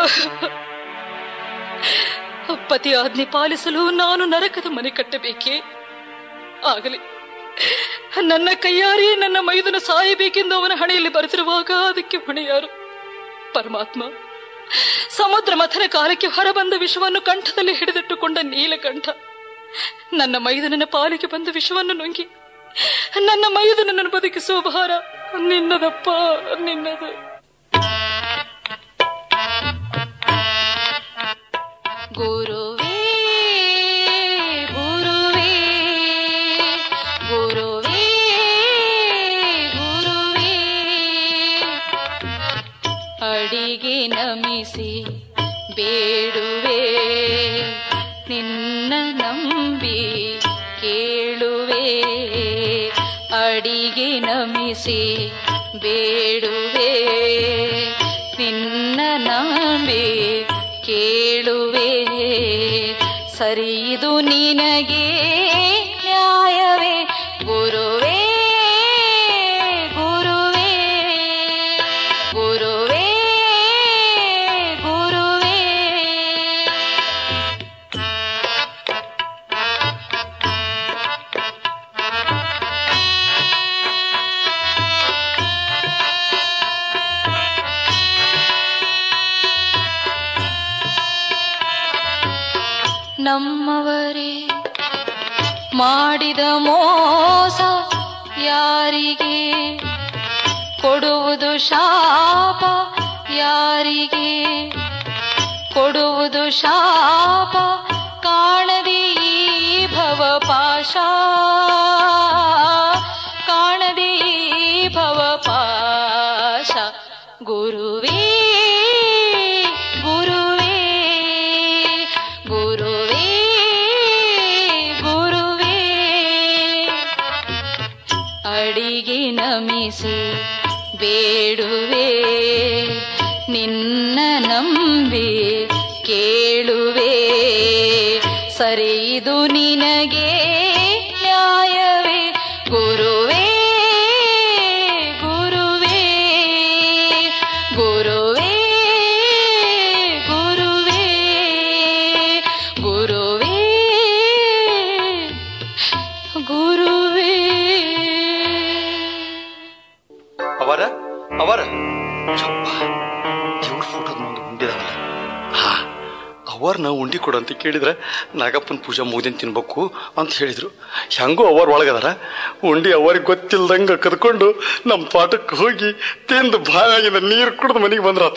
ಪತಿ ಆಜ್ಞೆ ಪಾಲಿಸಲು ನಾನು ನರಕದ ಮನೆ ಕಟ್ಟಬೇಕೇ ಆಗಲಿ ನನ್ನ ಕೈಯಾರೆ ನನ್ನ ಮೈದನ ಸಾಯಬೇಕೆಂದು ಅವನ ಹಣೆಯಲ್ಲಿ ಬರೆದಿರುವಾಗ ಅದಕ್ಕೆ ಹೊಣೆ ಯಾರು ಪರಮಾತ್ಮ ಸಮುದ್ರ ಮಥನ ಕಾಲಕ್ಕೆ ಹೊರಬಂದ ವಿಷವನ್ನು ಕಂಠದಲ್ಲಿ ಹಿಡಿದಿಟ್ಟುಕೊಂಡ ನೀಲಕಂಠ ನನ್ನ ಮೈದನನ ಪಾಲಿಗೆ ಬಂದ ವಿಷವನ್ನು ನುಂಗಿ ನನ್ನ ಮೈದನನ್ನು ಬದುಕಿಸುವ ಭಾರ ನಿನ್ನದಪ್ಪ ನಿನ್ನದು ಗುರುವೇ ಗುರುವೇ ಗುರುವೇ ಗುರುವೇ ಅಡಿಗೆ ನಮಿಸಿ ಬೇಡುವೆ ನಿನ್ನ ನಂಬಿ ಕೇಳುವೆ ಅಡಿಗೆ ನಮಿಸಿ ಬೇಡುವೆ ನಿನ್ನ ನಂಬಿ ಕೇಳುವೆ ಸರಿದು ನಿನಗೆ ನ್ಯಾಯವೇ ಗುರುವೇ ಗುರುವೇ ಗುರುವೇ ಗುರುವೇ ನಮ್ಮವರೇ ಮಾಡಿದ ಮೋಸ ಯಾರಿಗೆ ಕೊಡುವುದು ಶಾಪ ಯಾರಿಗೆ ಕೊಡುವುದು ಶಾಪ ಕಾಣದೆ ಈ ಭವ ಪಾಶ ಕಾಣದೆ ಈ ಭವ ಪಾಶ ಗುರುವೇ ಗುರುವೇ ಗುರುವೇ ಗುರುವೇ ಅಡಿಗೆ ನಮಿಸಿ ಬೇಡುವೆ ನಿನ್ನ ನಂಬಿ ಕೇಳುವೆ ಸರಿದು ನಿನಗೆ ನ್ಯಾಯವೇ ಗುರುವೇ ಗುರುವೇ ಗುರುವೇ ಗುರುವೇ ಗುರುವೇ ಗುರುವೇ ಅವರ ಅವರ ಚಪ್ಪ ದೇವ್ರ ಫೋಟೋದ ಮುಂದೆ ಉಂಡಿದಾವಲ್ಲ ಹಾ ಅವರ್ನ ಉಂಡಿ ಕೊಡು ಅಂತ ಕೇಳಿದ್ರೆ ನಾಗಪ್ಪನ ಪೂಜೆ ಮುಗ್ದಿನ ತಿನ್ಬೇಕು ಅಂತ ಹೇಳಿದ್ರು ಹೆಂಗೋ ಅವರ್ ಒಳಗದಾರ ಉಂಡಿ ಅವರಿಗೆ ಗೊತ್ತಿಲ್ದಂಗ ಕದ್ಕೊಂಡು ನಮ್ಮ ತೋಟಕ್ಕೆ ಹೋಗಿ ತಿಂದು ಬಾಯಾಗಿಂದ ನೀರು ಕುಡಿದು ಮನೆಗೆ ಬಂದ್ರಾತು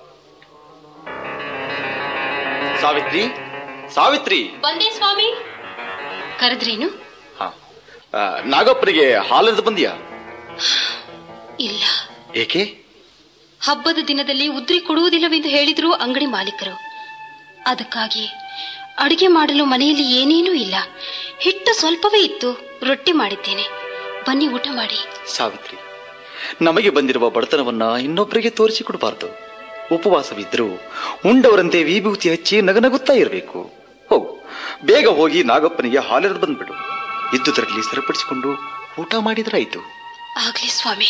ಸಾವಿತ್ರಿ ಸಾವಿತ್ರಿ ಬಂದೆ ಸ್ವಾಮಿ ಕರೆದ್ರೇನು ಹಾ ಆ, ನಾಗಪ್ಪನಿಗೆ ಹಾಲದ ಬಂದಿಯಾ ಇಲ್ಲ ಏಕೆ ಹಬ್ಬದ ದಿನದಲ್ಲಿ ಉದ್ರಿ ಕೊಡುವುದಿಲ್ಲವೆಂದು ಹೇಳಿದ್ರು ಅಂಗಡಿ ಮಾಲೀಕರು ಅದಕ್ಕಾಗಿ ಅಡುಗೆ ಮಾಡಲು ಮನೆಯಲ್ಲಿ ಏನೇನೂ ಇಲ್ಲ ಹಿಟ್ಟು ಸ್ವಲ್ಪವೇ ಇತ್ತು ರೊಟ್ಟಿ ಮಾಡಿದ್ದೇನೆ ಬನ್ನಿ ಊಟ ಮಾಡಿ ಸಾವಿತ್ರಿ ನಮಗೆ ಬಂದಿರುವ ಬಡತನವನ್ನ ಇನ್ನೊಬ್ಬರಿಗೆ ತೋರಿಸಿಕೊಡಬಾರದು ಉಪವಾಸವಿದ್ದರೂ ಉಂಡವರಂತೆ ವಿಭೂತಿ ಹಚ್ಚಿ ನಗನಗುತ್ತಾ ಇರಬೇಕು ಹೋಗು ಬೇಗ ಹೋಗಿ ನಾಗಪ್ಪನಿಗೆ ಹಾಲೆರೆದು ಬಂದ್ಬಿಡು ಇದ್ದುದರಲ್ಲಿ ಸರಿಪಡಿಸಿಕೊಂಡು ಊಟ ಮಾಡಿದ್ರಾಯ್ತು ಆಗ್ಲಿ ಸ್ವಾಮಿ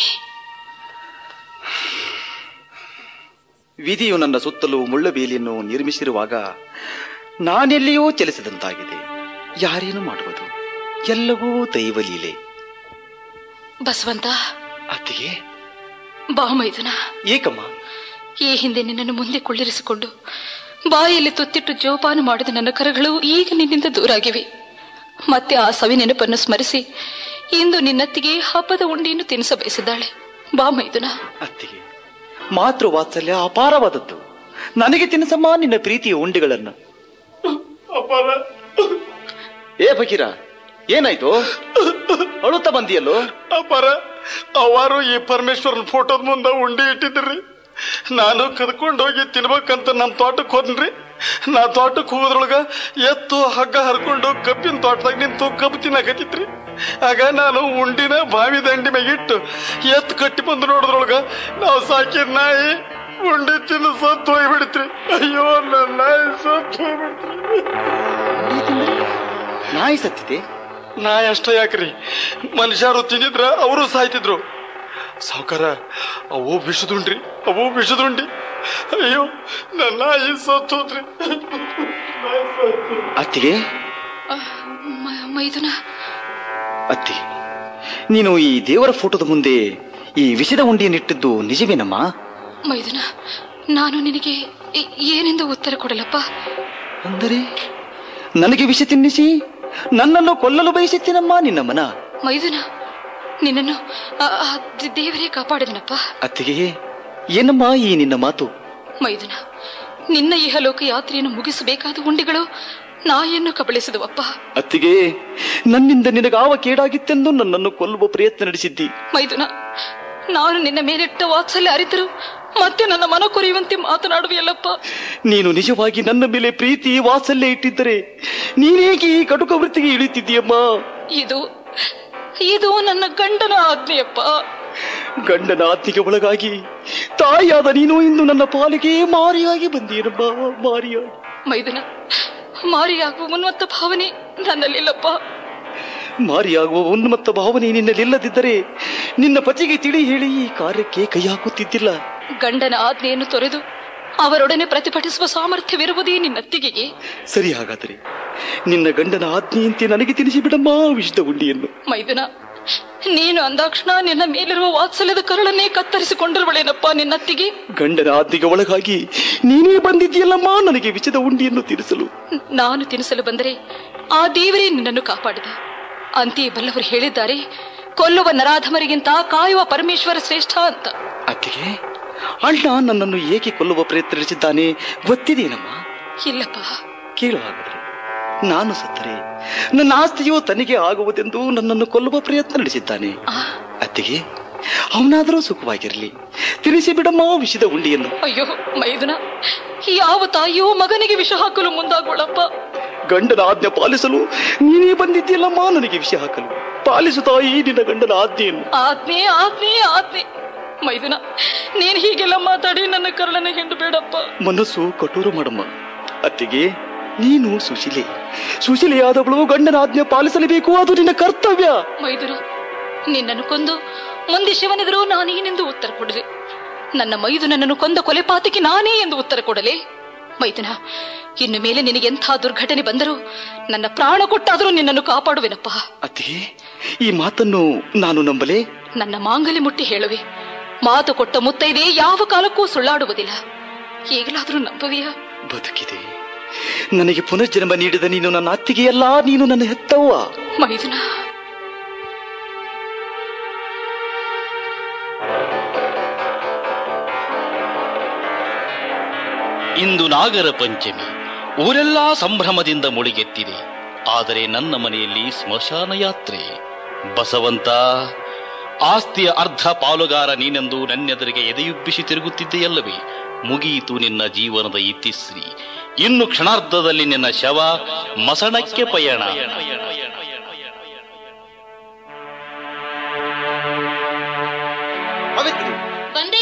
ವಿಧಿಯು ನನ್ನ ಸುತ್ತಲೂ ಮುಳ್ಳಬೇಲಿಯನ್ನು ನಿರ್ಮಿಸಿರುವಾಗ ನಾನೆಲ್ಲಿಯೂ ಚಲಿಸಿದಂತಾಗಿದೆ ಯಾರೇನು ಮಾಡುವುದು ಎಲ್ಲವೂ ದೈವಲೀಲೆ ಬಸವಂತ ಅತ್ತಿಗೆ ಬಾ ಮೈದುನ ಏಕಮ್ಮ ಈ ಹಿಂದೆ ನಿನ್ನನ್ನು ಮುಂದೆ ಕುಳ್ಳಿರಿಸಿಕೊಂಡು ಬಾಯಲ್ಲಿ ತುತ್ತಿಟ್ಟು ಜೋಪಾನ ಮಾಡಿದ ನನ್ನ ಕರಗಳು ಈಗ ನಿನ್ನಿಂದ ದೂರಾಗಿವೆ ಮತ್ತೆ ಆ ಸವಿ ನೆನಪನ್ನು ಸ್ಮರಿಸಿ ಇಂದು ನಿನ್ನತ್ತಿಗೆ ಹಬ್ಬದ ಉಂಡಿಯನ್ನು ತಿನ್ನಿಸ ಬಯಸಿದ್ದಾಳೆ ಬಾ ಮೈದುನ ಅತ್ತಿಗೆ ಮಾತೃ ವಾತ್ಸಲ್ಯ ಅಪಾರವಾದದ್ದು ನನಗೆ ತಿನ್ನಿಸಮ್ಮ ನಿನ್ನ ಪ್ರೀತಿಯ ಉಂಡಿಗಳನ್ನು ಏ ಫಕೀರ ಏನಾಯ್ತು ಅಳುತ್ತಾ ಬಂದಿಯಲ್ಲೋ ಅಪ್ಪಾರ ಅವರು ಈ ಪರಮೇಶ್ವರನ ಫೋಟೋದ ಮುಂದೆ ಉಂಡಿ ಇಟ್ಟಿದ್ರಿ ನಾನು ಕದ್ಕೊಂಡು ಹೋಗಿ ತಿನ್ಬೇಕಂತ ನಮ್ಮ ತೋಟಕ್ಕೆ ಹೋದ್ನ್ರಿ ನಾ ತೋಟಕ್ಕೆ ಹೋಗೋದ್ರೊಳಗ ಎತ್ತು ಹಗ್ಗ ಹರ್ಕೊಂಡು ಕಬ್ಬಿನ ತೋಟದಾಗ ನಿಂತು ಕಬ್ಬು ತಿನ್ನಕತ್ತಿತ್ರಿ ಆಗ ನಾನು ಉಂಡಿನ ಬಾವಿ ದಂಡಿ ಮ್ಯಾಗ ಇಟ್ಟು ಎತ್ತು ಕಟ್ಟಿ ಬಂದು ನೋಡಿದ್ರೊಳಗ ನಾವು ಸಾಕಿದ ನಾಯಿ ಉಂಡಿ ತಿಂದು ಸತ್ತು ಹೋಗ್ಬಿಡ್ತ್ರಿ ಅಯ್ಯೋ ನನ್ನ ನಾಯಿ ಸತ್ತು ಹೋಗ್ಬಿಡ್ತ್ರಿ ನಾಯಿ ಸತ್ತಿದೆ ನಾಯಿ ಅಷ್ಟ ಯಾಕ್ರಿ ಮನುಷ್ಯರು ತಿಂದಿದ್ರ ಅವರು ಸಾಯ್ತಿದ್ರು ಸಾವುಕಾರ ಅವು ವಿಷದುಂಡ್ರಿ ಅವು ವಿಷದುಂಡಿ ಅಯ್ಯೋ ನನ್ನ ನಾಯಿ ಸತ್ತೋದ್ರಿ ನಾಯಿ ಸತ್ತು. ಅತ್ತಿಗೆ ಮ- ಮೈದುನ ಅತ್ತಿ ನೀನು ಈ ದೇವರ ಫೋಟೋದ ಮುಂದೆ ಈ ವಿಷದ ಉಂಡಿಯನ್ನಿಟ್ಟಿದ್ದು ನಿಜವೇನಮ್ಮ ಮೈದುನ ನಾನು ನಿನಗೆ ಏ- ಏನೆಂದು ಉತ್ತರ ಕೊಡಲಪ್ಪ ಅಂದರೆ ನನಗೆ ವಿಷ ತಿನ್ನಿಸಿ ನನ್ನನ್ನು ಕೊಲ್ಲಲು ಬಯಸುತ್ತೇನಮ್ಮ ನಿನ್ನ ಮನ ಮೈದುನ ನಿನ್ನನ್ನು ಆ- ಆ ದೇ- ದೇವರೇ ಕಾಪಾಡಿದನಪ್ಪ ಅತ್ತಿಗೆ ಏನಮ್ಮ ಈ ನಿನ್ನ ಮಾತು ಮೈದುನ ನಿನ್ನ ಇಹಲೋಕ ಯಾತ್ರೆಯನ್ನು ಮುಗಿಸಬೇಕಾದ ಉಂಡಿಗಳು ನಾಯಿಯನ್ನು ಕಬಳಿಸಿದವಪ್ಪ ಅತ್ತಿಗೆ ನನ್ನಿಂದ ನಿನಗಾವ ಕೇಡಾಗಿತ್ತೆಂದು ನನ್ನನ್ನು ಕೊಲ್ಲುವ ಪ್ರಯತ್ನ ನಡೆಸಿದ್ದಿ ಮೈದುನ ನಾನು ನಿನ್ನ ಮೇಲಿಟ್ಟ ವಾತ್ಸಲ್ಯ ಅರಿತರು ಮತ್ತೆ ನನ್ನ ಮನ ಕೊರೆಯುವಂತೆ ಮಾತನಾಡುವೆಯಲ್ಲಪ್ಪ ನೀನು ನಿಜವಾಗಿ ನನ್ನ ಮೇಲೆ ಪ್ರೀತಿ ವಾತ್ಸಲ್ಯ ಇಟ್ಟಿದ್ದರೆ ನೀನೇಗೆ ಈ ಕಟುಕ ವೃತ್ತಿಗೆ ಇಳಿತಿದ್ದೀಯಮ್ಮ ಇದು ಇದು ನನ್ನ ಗಂಡನ ಆಜ್ಞೆಯಪ್ಪ ಗಂಡನ ಆಜ್ಞೆಗೆ ಒಳಗಾಗಿ ತಾಯಿಯಾದ ನೀನು ಇಂದು ನನ್ನ ಪಾಲಿಗೆ ಮಾರಿಯಾಗಿ ಬಂದೀನಮ್ಮ ಮಾರಿಯಾಗಿ ಮೈದುನ ಮಾರಿಯಾಗುವ ಉನ್ಮತ್ತ ಭಾವನೆ ನನ್ನಲ್ಲಿಲ್ಲಪ್ಪ ಮಾರಿಯಾಗುವ ಉನ್ಮತ್ತ ಭಾವನೆ ನಿನ್ನಲ್ಲಿಲ್ಲದಿದ್ದರೆ ನಿನ್ನ ಪತಿಗೆ ತಿಳಿ ಹೇಳಿ ಈ ಕಾರ್ಯಕ್ಕೆ ಕೈ ಹಾಕುತ್ತಿದ್ದಿಲ್ಲ ಗಂಡನ ಆಜ್ಞೆಯನ್ನು ತೊರೆದು ಅವರೊಡನೆ ಪ್ರತಿಭಟಿಸುವ ಸಾಮರ್ಥ್ಯವಿರುವುದೇ ನಿನ್ನತ್ತಿಗೆಗೆ ಸರಿ ಹಾಗಾದರೆ ನಿನ್ನ ಗಂಡನ ಆಜ್ಞೆಯಂತೆ ನನಗೆ ತಿಳಿಸಿ ಬಿಡಮ್ಮ ವಿಷದ ಉಂಡಿಯನ್ನು ಮೈದುನ ನೀನು ಅಂದಾಕ್ಷಣ ನಿನ್ನ ಮೇಲಿರುವ ವಾತ್ಸಲ್ಯದ ಕರಳನ್ನೇ ಕತ್ತರಿಸಿಕೊಂಡಿರುವಳೇನಪ್ಪ ನಿನ್ನತ್ತಿಗೆ ಗಂಡನ ಆಜ್ಞೆಗೆ ಒಳಗಾಗಿ ನೀನೇ ಬಂದಿದ್ದೀಯಲ್ಲಮ್ಮ ನನಗೆ ವಿಷದ ಉಂಡಿಯನ್ನು ತೀರಿಸಲು ನಾನು ತಿನ್ನಿಸಲು ಬಂದರೆ ಆ ದೇವರೇ ನಿನ್ನನ್ನು ಕಾಪಾಡಿದ ಅಂತೆಯೇ ಬಲ್ಲವರು ಹೇಳಿದ್ದಾರೆ ಕೊಲ್ಲುವ ನರಾಧಮರಿಗಿಂತ ಕಾಯುವ ಪರಮೇಶ್ವರ ಶ್ರೇಷ್ಠ ಅಂತ ಅತ್ತಿಗೆ ಅಣ್ಣ ನನ್ನನ್ನು ಏಕೆ ಕೊಲ್ಲುವ ಪ್ರಯತ್ನ ನಡೆಸಿದ್ದಾನೆ ಗೊತ್ತಿದೆಯೇನಮ್ಮ ಇಲ್ಲಪ್ಪ ಕೇಳು ಹಾಗಾದರೆ ನಾನು ಸತ್ತರೆ ನನ್ನ ಆಸ್ತಿಯು ತನಗೆ ಆಗುವುದೆಂದು ನನ್ನನ್ನು ಕೊಲ್ಲುವ ಪ್ರಯತ್ನ ನಡೆಸಿದ್ದಾನೆ ಆ, ಅತ್ತಿಗೆ ಅವನಾದರೂ ಸುಖವಾಗಿರಲಿ ತಿಳಿಸಿ ಬಿಡಮ್ಮ ವಿಷದ ಉಂಡಿಯನ್ನು ಅಯ್ಯೋ ಮೈದುನ ಯಾವ ತಾಯಿಯೋ ಮಗನಿಗೆ ವಿಷ ಹಾಕಲು ಮುಂದಾಗೋಳಪ್ಪ ಗಂಡನ ಆಜ್ಞೆ ಪಾಲಿಸಲು ನೀನೇ ಬಂದಿದ್ದೀಯಲ್ಲಮ್ಮ ನನಗೆ ವಿಷ ಹಾಕಲು ಪಾಲಿಸು ತಾಯಿ ನಿನ್ನ ಗಂಡನ ಆಜ್ಞೆಯನ್ನು ಆಜ್ಞೆ ಆಜ್ಞೆ ಆಜ್ಞೆ ಮೈದುನ ನೀನ್ ಹೀಗೆಲ್ಲ ಮಾತಾಡಿ ನನ್ನ ಕರಳನ್ನ ಹಿಂಡು ಬೇಡಪ್ಪ ಮನಸ್ಸು ಕಠೋರ ಮಾಡಮ್ಮ ಅತ್ತಿಗೆ ನೀನು ಸುಶೀಲೆ ಸುಶೀಲೆಯಾದವಳು ಗಂಡನ ಆಜ್ಞೆ ಪಾಲಿಸಲೇಬೇಕು ಅದು ನಿನ್ನ ಕರ್ತವ್ಯ ಮೈದುನ ನಿನ್ನನ್ನು ಕೊಂದು ಮುಂದೆ ಶಿವನೆದುರು ನಾನೇನೆಂದು ಉತ್ತರ ಕೊಡಲಿ ನನ್ನ ಮೈದು ನನ್ನನ್ನು ಕೊಂದ ಕೊಲೆಪಾತಕ್ಕೆ ನಾನೇ ಎಂದು ಉತ್ತರ ಕೊಡಲೇ ಮೈದುನ ಇನ್ನು ಮೇಲೆ ನಿನಗೆಂಥ ದುರ್ಘಟನೆ ಬಂದರೂ ನನ್ನ ಪ್ರಾಣ ಕೊಟ್ಟಾದರೂ ನಿನ್ನನ್ನು ಕಾಪಾಡುವೆನಪ್ಪ ಅತ್ತಿಗೆ ಈ ಮಾತನ್ನು ನಾನು ನಂಬಲೇ ನನ್ನ ಮಾಂಗಲ್ಯ ಮುಟ್ಟಿ ಹೇಳುವೆ ಮಾತು ಕೊಟ್ಟ ಮುತ್ತೈದೆ ಯಾವ ಕಾಲಕ್ಕೂ ಸುಳ್ಳಾಡುವುದಿಲ್ಲ ಈಗಲಾದರೂ ನಂಬುವೆಯಾ ಬದುಕಿದೆ ನನಗೆ ಪುನರ್ಜನ್ಮ ನೀಡಿದ ನೀನು ನನ್ನ ಅತ್ತಿಗೆಯಲ್ಲ ನೀನು ನನ್ನ ಹೆತ್ತವ್ವ ಮೈದುನ ಇಂದು ನಾಗರ ಪಂಚಮಿ ಊರೆಲ್ಲಾ ಸಂಭ್ರಮದಿಂದ ಮುಳುಗೆತ್ತಿದೆ ಆದರೆ ನನ್ನ ಮನೆಯಲ್ಲಿ ಸ್ಮಶಾನ ಯಾತ್ರೆ ಬಸವಂತ ಆಸ್ತಿಯ ಅರ್ಧ ಪಾಲುಗಾರ ನೀನೆಂದು ನನ್ನೆದುರಿಗೆ ಎದೆಯುಬ್ಬಿಸಿ ತಿರುಗುತ್ತಿದ್ದೆಯಲ್ಲವೇ ಮುಗಿಯಿತು ನಿನ್ನ ಜೀವನದ ಇತಿಶ್ರೀ ಇನ್ನು ಕ್ಷಣಾರ್ಧದಲ್ಲಿ ನಿನ್ನ ಶವ ಮಸಣಕ್ಕೆ ಪಯಣ ಸಾವಿತ್ರಿ ಬಂದೆ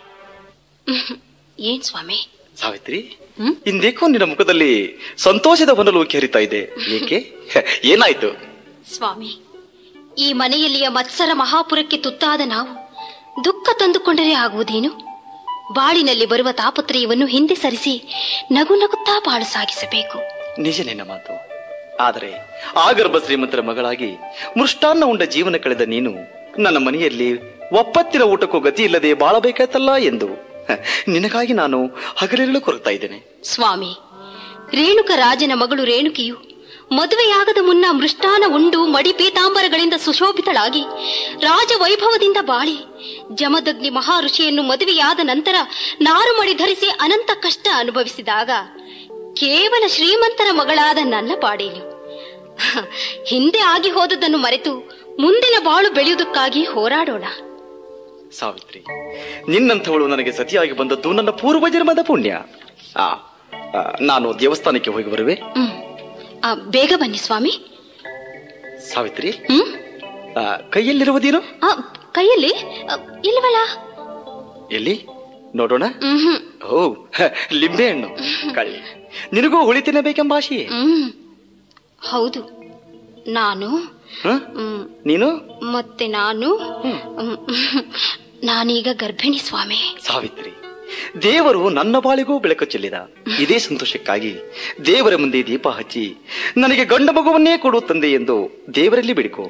ಏನ್ ಸ್ವಾಮಿ ಸಾವಿತ್ರಿ ಹ್ಮ್? ಇಂದೇಕೋ ನಿನ್ನ ಮುಖದಲ್ಲಿ ಸಂತೋಷದ ಹೊನಲು ಕೆರಿತಾ ಇದೆ ಏಕೆ ಏನಾಯ್ತು ಸ್ವಾಮಿ ಈ ಮನೆಯಲ್ಲಿಯ ಮತ್ಸರ ಮಹಾಪುರಕ್ಕೆ ತುತ್ತಾದ ನಾವು ದುಃಖ ತಂದುಕೊಂಡರೆ ಆಗುವುದೇನು ಬಾಳಿನಲ್ಲಿ ಬರುವ ತಾಪತ್ರಯವನ್ನು ಹಿಂದೆ ಸರಿಸಿ ನಗು ನಗುತ್ತಾ ಬಾಳು ಸಾಗಿಸಬೇಕು ನಿಜ ನಿನ್ನ ಮಾತು ಆದರೆ ಆಗರ್ಭ ಶ್ರೀಮಂತರ ಮಗಳಾಗಿ ಮೃಷ್ಟಾನ್ನ ಉಂಡ ಜೀವನ ಕಳೆದ ನೀನು ನನ್ನ ಮನೆಯಲ್ಲಿ ಒಪ್ಪತ್ತಿನ ಊಟಕ್ಕೂ ಗತಿ ಇಲ್ಲದೆ ಬಾಳಬೇಕಾಯ್ತಲ್ಲ ಎಂದು ಹ, ನಿನಗಾಗಿ ನಾನು ಹಗಲಿರಲು ಕೊರತಾ ಇದ್ದೇನೆ ಸ್ವಾಮಿ ರೇಣುಕ ರಾಜನ ಮಗಳು ರೇಣುಕಿಯು ಮದುವೆಯಾಗದ ಮುನ್ನ ಮೃಷ್ಟಾನ ಉಂಡು ಮಡಿ ಪೀತಾಂಬರಗಳಿಂದ ಸುಶೋಭಿತಳಾಗಿ ರಾಜ ವೈಭವದಿಂದ ಬಾಳಿ ಜಮದಗ್ನಿ ಮಹಾಋಷಿಯನ್ನು ಮದುವೆಯಾದ ನಂತರ ನಾರುಮಡಿ ಧರಿಸಿ ಅನಂತ ಕಷ್ಟ ಅನುಭವಿಸಿದಾಗ ಕೇವಲ ಶ್ರೀಮಂತರ ಮಗಳಾದ ನನ್ನ ಪಾಡೇನು ಹ, ಹಿಂದೆ ಆಗಿ ಹೋದದನ್ನು ಮರೆತು ಮುಂದಿನ ಬಾಳು ಬೆಳೆಯುವುದಕ್ಕಾಗಿ ಹೋರಾಡೋಣ ಸಾವಿತ್ರಿ ನಿನ್ನಂಥವಳು ನನಗೆ ಸತಿಯಾಗಿ ಬಂದದ್ದು ನನ್ನ ಪೂರ್ವ ಜನ್ಮದ ಪುಣ್ಯ ಆ, ಆ, ನಾನು ದೇವಸ್ಥಾನಕ್ಕೆ ಹೋಗಿ ಬರುವೆ ಹ್ಮ್ ಆ, ಬೇಗ ಬನ್ನಿ ಸ್ವಾಮಿ ಸಾವಿತ್ರಿ ಹ್ಮ್ ಆ, ಕೈಯಲ್ಲಿರುವುದೇನು ಆ, ಕೈಯಲ್ಲಿ ಆ, ಇಲ್ವಲ್ಲ ಎಲ್ಲಿ ನೋಡೋಣ ಹ್ಮ್ ಓ ಹ, ಲಿಂಬೆಹಣ್ಣು ಕಳ್ಳಿ ನಿನಗೂ ಹುಳಿ ತಿನ್ನಬೇಕೆಂಬ ಆಶೆಯೇ ಹ್ಮ್ ಹೌದು ನಾನು ಹ? ಹ್ಮ್, ನೀನು ಮತ್ತೆ ನಾನು ಹ್ಮ್, ನಾನೀಗ ಗರ್ಭಿಣಿ ಸ್ವಾಮಿ ಸಾವಿತ್ರಿ ದೇವರು ನನ್ನ ಬಾಳಿಗೂ ಬೆಳಕು ಚೆಲ್ಲಿದ ಇದೇ ಸಂತೋಷಕ್ಕಾಗಿ ದೇವರ ಮುಂದೆ ದೀಪ ಹಚ್ಚಿ ನನಗೆ ಗಂಡ ಮಗುವನ್ನೇ ಕೊಡು ತಂದೆ ಎಂದು ದೇವರಲ್ಲಿ ಬಿಡಿಕೋ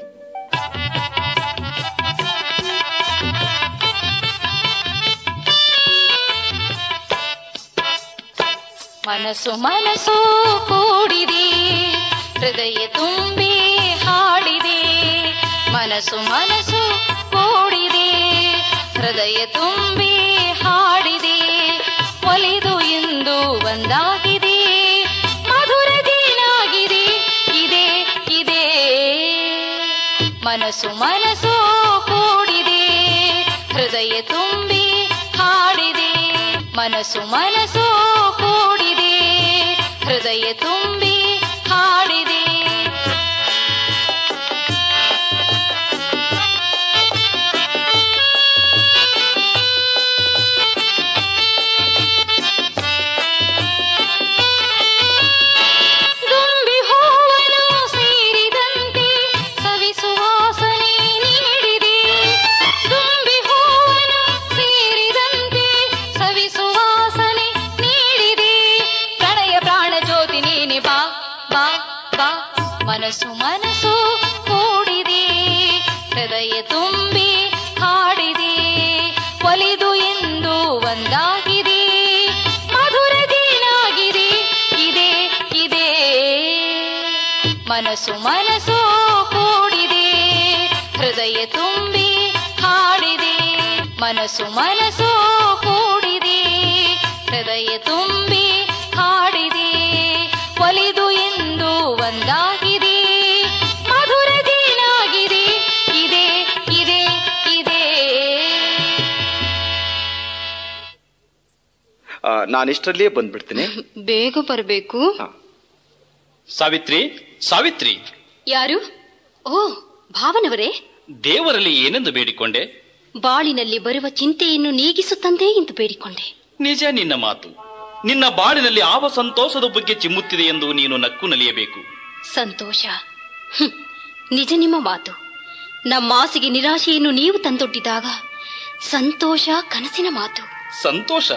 ಮನಸ್ಸು ಮನಸ್ಸು ಕೂಡಿದೆ ಹೃದಯ ತುಂಬಿ ಹಾಡಿದೆ ಮನಸ್ಸು ಮನಸ್ಸು ಕೂಡಿದೆ ಹೃದಯ ತುಂಬಿ ಹಾಡಿದೆ ಒಲಿದು ಎಂದು ಒಂದಾಗಿದೆ ಮಧುರ ಗೀನಾಗಿದೆ ಇದೆ ಇದೆ ಮನಸ್ಸು ಮನಸ್ಸು ಕೂಡಿದೆ ಹೃದಯ ತುಂಬಿ ಹಾಡಿದೆ ಮನಸ್ಸು ಮನಸ್ಸು ಕೂಡಿದೆ ಹೃದಯ ತುಂಬಿ ಹಾಡಿದೆ ದುಂಬಿ ಹೂವನು ಸೇರಿದಂತೆ ಸವಿಸುವಾಸನೆ ನೀಡಿದೆ ದುಂಬಿ ಹೂವನು ಸೇರಿದಂತೆ ಸವಿಸುವಾಸನೆ ನೀಡಿದೆ ಪ್ರಣಯ ಪ್ರಾಣ ಜ್ಯೋತಿ ನೀನೆ ಬಾ ಬಾ ಬಾ ಮನಸ್ಸು ಮನಸ್ಸು ಕೂಡಿದೆ ಹೃದಯ ತುಂಬಿ ಹಾಡಿದೆ ಒಲಿದು ಎಂದು ಒಂದಾಗಿದೆ ಮಧುರ ಗೀನಾಗಿದೆ ಇದೆ ಇದೆ ಮನಸ್ಸು ಮನಸ್ಸು ಕೂಡಿದೆ ಹೃದಯ ತುಂಬಿ ಹಾಡಿದೆ ಮನಸ್ಸು ಮನಸ್ಸು ಕೂಡಿದೆ ಹೃದಯ ತುಂಬಿ ಹಾಡಿದೆ ಒಲಿದು ಎಂದು ಒಂದಾಗಿದೆ ಮಧುರ ಗೀನಾಗಿದೆ ಇದೆ ಇದೆ ಇದೆ ಆ, ನಾನಿಷ್ಟರಲ್ಲೇ ಬಂದ್ಬಿಡ್ತೀನಿ ಬೇಗ ಬರಬೇಕು ಸಾವಿತ್ರಿ ಸಾವಿತ್ರಿ ಯಾರು ಓ ಭಾವನವರೇ ದೇವರಲ್ಲಿ ಏನೆಂದು ಬೇಡಿಕೊಂಡೆ ಬಾಳಿನಲ್ಲಿ ಬರುವ ಚಿಂತೆಯನ್ನು ನೀಗಿಸುತ್ತಂದೆ ಎಂದು ಬೇಡಿಕೊಂಡೆ ನಿಜ ನಿನ್ನ ಮಾತು ನಿನ್ನ ಬಾಳಿನಲ್ಲಿ ಆವ ಸಂತೋಷದ ಬಗ್ಗೆ ಚಿಮ್ಮುತ್ತಿದೆ ಎಂದು ನೀನು ನಕ್ಕು ನಲಿಯಬೇಕು ಸಂತೋಷ ಹ್ಮ್, ನಿಜ ನಿಮ್ಮ ಮಾತು ನಮ್ಮ ಆಸೆಗೆ ನಿರಾಶೆಯನ್ನು ನೀವು ತಂದೊಡ್ಡಿದಾಗ ಸಂತೋಷ ಕನಸಿನ ಮಾತು ಸಂತೋಷ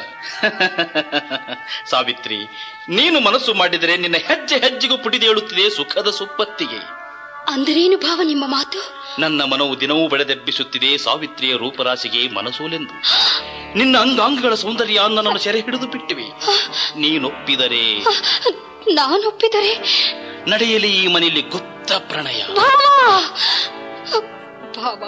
ಸಾವಿತ್ರಿ ನೀನು ಮನಸ್ಸು ಮಾಡಿದರೆ ನಿನ್ನ ಹೆಜ್ಜೆ ಹೆಜ್ಜೆಗೂ ಪುಟಿದೇಳುತ್ತಿದೆ ಸುಖದ ಸುಪ್ಪತ್ತಿಗೆ ಅಂದರೇನು ಭಾವ ನಿಮ್ಮ ಮಾತು ನನ್ನ ಮನವು ದಿನವೂ ಬೆಳೆದೆಬ್ಬಿಸುತ್ತಿದೆ ಸಾವಿತ್ರಿಯ ರೂಪರಾಶಿಗೆ ಮನಸೋಲೆಂದು ನಿನ್ನ ಅಂಗಾಂಗಗಳ ಸೌಂದರ್ಯ ನನ್ನನ್ನು ಸೆರೆ ಹಿಡಿದು ಬಿಟ್ಟಿವೆ ನೀನೊಪ್ಪಿದರೆ ನಾನೊಪ್ಪಿದರೆ ನಡೆಯಲಿ ಈ ಮನೆಯಲ್ಲಿ ಗುಪ್ತ ಪ್ರಣಯ ಭಾವ ಭಾವ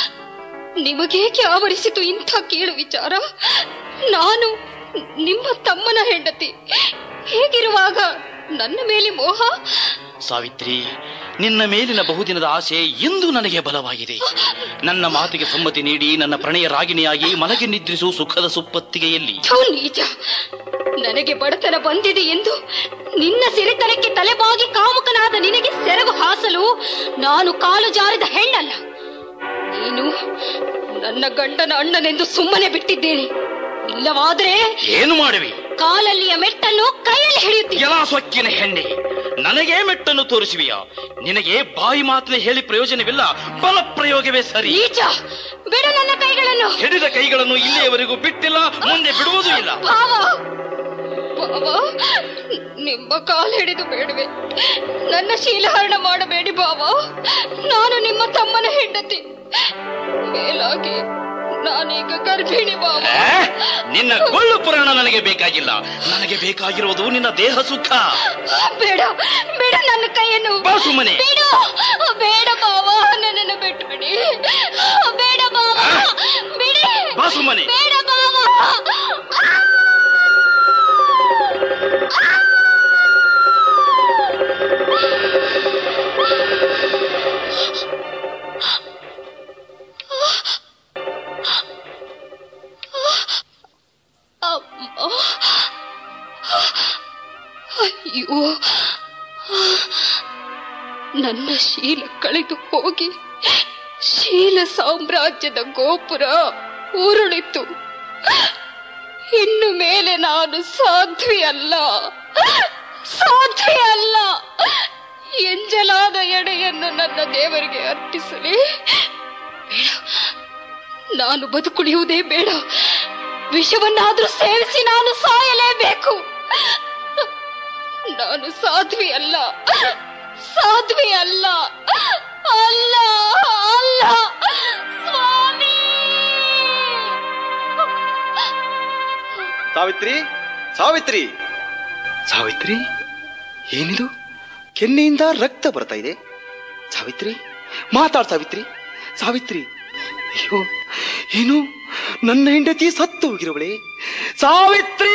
ನಿಮಗೇಕೆ ಆವರಿಸಿತು ಇಂಥ ಕೀಳು ವಿಚಾರ ನಾನು ನಿಮ್ಮ ತಮ್ಮನ ಹೆಂಡತಿ ಹೇಗಿರುವಾಗ ನನ್ನ ಮೇಲೆ ಮೋಹ ಸಾವಿತ್ರಿ ನಿನ್ನ ಮೇಲಿನ ಬಹುದಿನದ ಆಸೆ ಇಂದು ನನಗೆ ಬಲವಾಗಿದೆ ನನ್ನ ಮಾತಿಗೆ ಸಮ್ಮತಿ ನೀಡಿ ನನ್ನ ಪ್ರಣಯ ರಾಗಿಣಿಯಾಗಿ ಮನಗೆ ನಿದ್ರಿಸು ಸುಖದ ಸುಪ್ಪತ್ತಿಗೆಯಲ್ಲಿ ಥು, ನೀಚ ನನಗೆ ಬಡತನ ಬಂದಿದೆ ಎಂದು ನಿನ್ನ ಸಿರಿತನಕ್ಕೆ ತಲೆಬಾಗಿ ಕಾಮುಕನಾದ ನಿನಗೆ ಸೆರಗು ಹಾಸಲು ನಾನು ಕಾಲು ಜಾರಿದ ಹೆಣ್ಣಲ್ಲ ನೀನು ನನ್ನ ಗಂಡನ ಅಣ್ಣನೆಂದು ಸುಮ್ಮನೆ ಬಿಟ್ಟಿದ್ದೇನೆ ಇಲ್ಲವಾದ್ರೆ ಏನು ಮಾಡುವಿ ಕಾಲಲ್ಲಿಯ ಮೆಟ್ಟನ್ನು ಕೈಯಲ್ಲಿ ಹಿಡಿಯುತ್ತೀನಿ ಎಲ್ಲ ಸೊಕ್ಕಿನ ಹೆಣ್ಣೆ ನನಗೇ ಮೆಟ್ಟನ್ನು ತೋರಿಸುವಿಯ ನಿನಗೆ ಬಾಯಿ ಮಾತಿನ ಹೇಳಿ ಪ್ರಯೋಜನವಿಲ್ಲ ಬಲ ಪ್ರಯೋಗವೇ ಸರಿ ನೀಚ ಬಿಡು ನನ್ನ ಕೈಗಳನ್ನು ಹಿಡಿದ ಕೈಗಳನ್ನು ಇಲ್ಲಿಯವರೆಗೂ ಬಿಟ್ಟಿಲ್ಲ ಮುಂದೆ ಬಿಡುವುದೂ ಇಲ್ಲ ಭಾವ ಭಾವ ನಿಮ್ಮ ಕಾಲು ಹಿಡಿದು ಬೇಡವೆ ನನ್ನ ಶೀಲಹರಣ ಮಾಡಬೇಡಿ ಭಾವ ನಾನು ನಿಮ್ಮ ತಮ್ಮನ ಹೆಂಡತಿ ಮೇಲಾಗಿ ನಾನೀಗ ಗರ್ಭಿಣಿ ಭಾವ ಆ? ನಿನ್ನ ಕೊಳ್ಳು ಪುರಾಣ ನನಗೆ ಬೇಕಾಗಿಲ್ಲ ನನಗೆ ಬೇಕಾಗಿರುವುದು ನಿನ್ನ ದೇಹ ಸುಖ ಬೇಡ ಬೇಡ ನನ್ನ ಕೈಯನ್ನು ಬಾ ಸುಮ್ಮನೆ. ಬಿಡು ಬೇಡ ಭಾವ ನನ್ನನ್ನು ಬಿಟ್ಟು ಬಿಡಿ ಬೇಡ ಭಾವ ಬಿಡಿ ಬಾ ಸುಮ್ಮನೆ. ಬೇಡ ಭಾವ ಅಮ್ಮ ಅಯ್ಯೋ ನನ್ನ ಶೀಲ ಕಳೆದು ಹೋಗಿ ಶೀಲ ಸಾಮ್ರಾಜ್ಯದ ಗೋಪುರ ಉರುಳಿತು ಇನ್ನು ಮೇಲೆ ನಾನು ಸಾಧ್ವಿ ಅಲ್ಲ ಸಾಧ್ವಿ ಅಲ್ಲ ಎಂಜಲಾದ ಎಡೆಯನ್ನು ನನ್ನ ದೇವರಿಗೆ ಅರ್ಪಿಸಲಿ ಬೇಡ ನಾನು ಬದುಕುಳಿಯುವುದೇ ಬೇಡ ವಿಷವನ್ನಾದ್ರೂ ಸೇವಿಸಿ ನಾನು ಸಾಯಲೇಬೇಕು ನಾನು ಸಾಧ್ವಿ ಅಲ್ಲ ಸಾಧ್ವಿ ಅಲ್ಲ ಅಲ್ಲ ಅಲ್ಲ ಸ್ವಾಮಿ ಸಾವಿತ್ರಿ ಸಾವಿತ್ರಿ ಸಾವಿತ್ರಿ ಏನಿದು ಕೆನ್ನೆಯಿಂದ ರಕ್ತ ಬರ್ತಾ ಇದೆ ಸಾವಿತ್ರಿ ಮಾತಾಡ್ ಸಾವಿತ್ರಿ ಸಾವಿತ್ರಿ ಅಯ್ಯೋ ಏನು ನನ್ನ ಹೆಂಡತಿ ಸತ್ತು ಹೋಗಿರುವಳೆ ಸಾವಿತ್ರಿ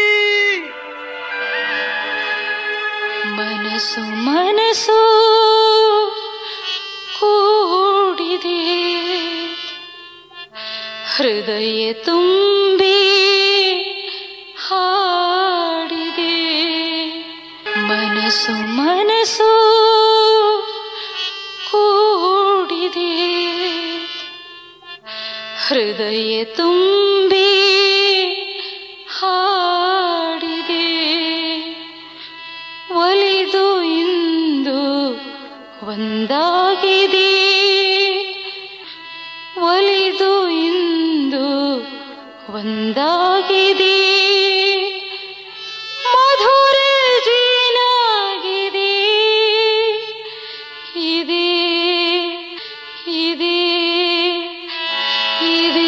ಮನಸ್ಸು ಮನಸ್ಸು ಕೂಡಿದೆ ಹೃದಯ ತುಂಬಿ ಹಾಡಿದೆ ಮನಸ್ಸು ಮನಸ್ಸು ಕೂಡಿದೆ ಹೃದಯ ತುಂಬಿ ಹಾಡಿದೆ ಒಲಿದು ಇಂದು ಒಂದಾಗಿದೆ ಒಲಿದು ಇಂದು ಒಂದಾಗಿದೆ ಮಧುರ ಜೀನಾಗಿದೆ ಇದೆ ಇದೆ ಇದೆ